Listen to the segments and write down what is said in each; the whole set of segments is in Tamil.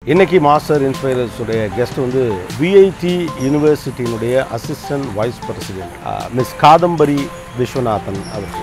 இன்னைக்கு மாஸ்டர் இன்ஸ்பைரர்ஸ் உடைய கெஸ்ட் வந்து விஐடி யூனிவர்சிட்டியினுடைய assistant vice president miss Kadambari Viswanathan அவர்கள்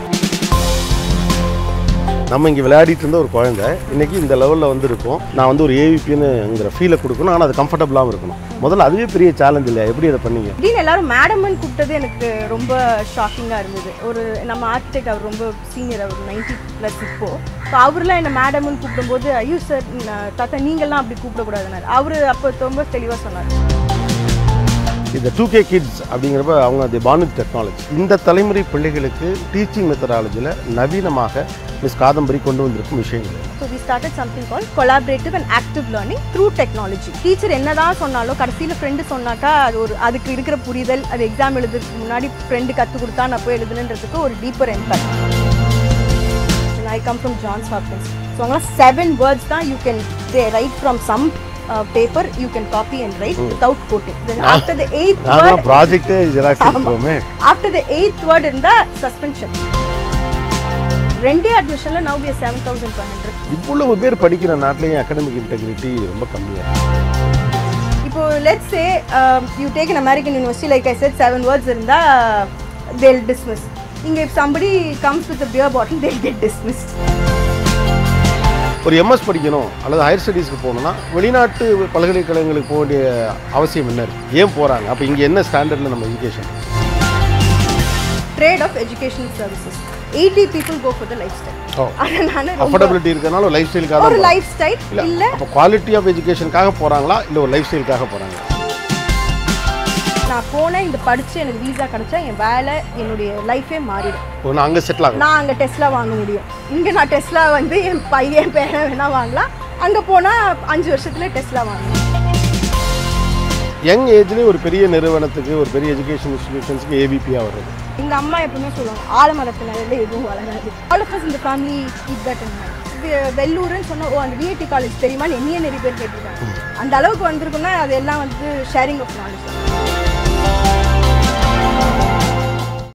நம்ம இங்கே விளையாடிட்டு இருந்த ஒரு குழந்தை இன்னைக்கு இந்த லெவலில் வந்து இருக்கும் நான் வந்து ஒரு ஏவிபின்னுங்கிற ஃபீலை கொடுக்கணும் ஆனால் அது கம்ஃபர்டபுளாகவும் இருக்கணும் முதல்ல அதுவே பெரிய சேலஞ்ச் இல்லையா எப்படி அதை பண்ணீங்க திடீர்னு எல்லாரும் மேடம்னு கூப்பிட்டது எனக்கு ரொம்ப ஷாக்கிங்காக இருந்தது ஒரு நம்ம ஆர்கிடெக்ட் அவர் ரொம்ப சீனியர் அவர் நைன்டி ப்ளஸ் இப்போ ஸோ அவர்லாம் என்ன மேடம்னு கூப்பிடும்போது ஐயோ சார் தாத்தா நீங்கள்லாம் அப்படி கூப்பிடக்கூடாதுனாரு அவர் அப்போ ரொம்ப தெளிவாக சொன்னார் இந்த டூ கே கிட்ஸ் அப்படிங்கிறப்ப அவங்க அது பானுக் டெக்னாலஜி இந்த தலைமுறை பிள்ளைகளுக்கு டீச்சிங் மெத்தடாலஜியில் நவீனமாக மிஸ் காதம்பரி கொண்டு வந்திருக்கும் விஷயங்கள் so we started something call collaborative and active learning through technology teacher என்னதான் சொன்னாலும் கடைசியில் ஃப்ரெண்டு சொன்னாக்கா அது ஒரு அதுக்கு இருக்கிற புரிதல் அது எக்ஸாம் எழுதுறதுக்கு முன்னாடி ஃப்ரெண்டு கற்றுக் கொடுத்தா நான் போய் எழுதுனன்றதுக்கு ஒரு டீப்பர் எம்பர் I come from Johns Hopkins so அவங்களாம் செவன் வேர்ட்ஸ் தான் you can write from some paper you can copy and write without quoting then after the eighth நாங்களாம் வேர்ட் ப்ராஜெக்டே ஜெராக்ஸ் எடுத்துக்கோமே ஆஃப்டர் த எயித் வேர்ட் இருந்தால் சஸ்பென்ஷன் ரெண்டே அட்மிஷனில் now peer seven thousand five hundred இவ்வளவு பேர் படிக்கிற நாட்டிலையும் அகாடமிக் இன்டெகிரிட்டி ரொம்ப கம்மியாக இப்போ let's say you take an American university like I set seven words இருந்தா தேல் டிஸ்மிஸ் இங்க if somebody comes with a beer bottle they'll get dismissed ஒரு எம்எஸ் படிக்கணும் அல்லது ஹையர் ஸ்டடீஸ்க்கு போகணும்னா வெளிநாட்டு பல்கலைக்கழகங்களுக்கு போக வேண்டிய அவசியம் என்ன இருக்கு ஏன் போகிறாங்க அப்போ இங்கே என்ன ஸ்டாண்டர்டில் நம்ம education trade of educational services 80 people go for the lifestyle ஓ அதனால ரொம்ப அஃபோர்டபுள் இருக்கனால ஒரு லைஃப் ஸ்டைலுக்காக ஒரு தான் லைஃப் ஸ்டைல் இல்லை இல்ல அப்போ குவாலிட்டி ஆஃப் எஜுகேஷனுக்காக போகிறாங்களா இல்லை ஒரு லைஃப் ஸ்டைலுக்காக போகிறாங்க நான் போனேன் இந்த படிச்சு எனக்கு வீசா கிடைச்சா என் வேலை என்னுடைய லைஃபே மாறிடும் ஒன்று அங்கே செட்டில் ஆகணும் நான் அங்கே டெஸ்லா வாங்க முடியும் இங்கே நான் டெஸ்லா வந்து என் பையன் பேரன் வேணா வாங்கலாம் அங்கே போனால் அஞ்சு வருஷத்துல டெஸ்லா வாங்கலாம் யங் ஏஜ்லேயே ஒரு பெரிய நிறுவனத்துக்கு ஒரு பெரிய எஜுகேஷன் இன்ஸ்டிடியூஷன்ஸுக்கு ஏபிபியாக வருது எங்க அம்மா எப்பவுமே சொல்லுவாங்க ஆலமரத்து நிலையில எதுவும் வளராது ஆல் ஆஃப் இந்த family keep that in mind வெள்ளூர்னு சொன்னா ஓ அந்த விஐடி காலேஜ் தெரியுமான்னு என்னையே நிறைய பேர் கேட்டிருக்காங்க அந்த அளவுக்கு வந்திருக்குன்னா அது எல்லாம் வந்து ஷேரிங் ஆஃப் நாலேஜ்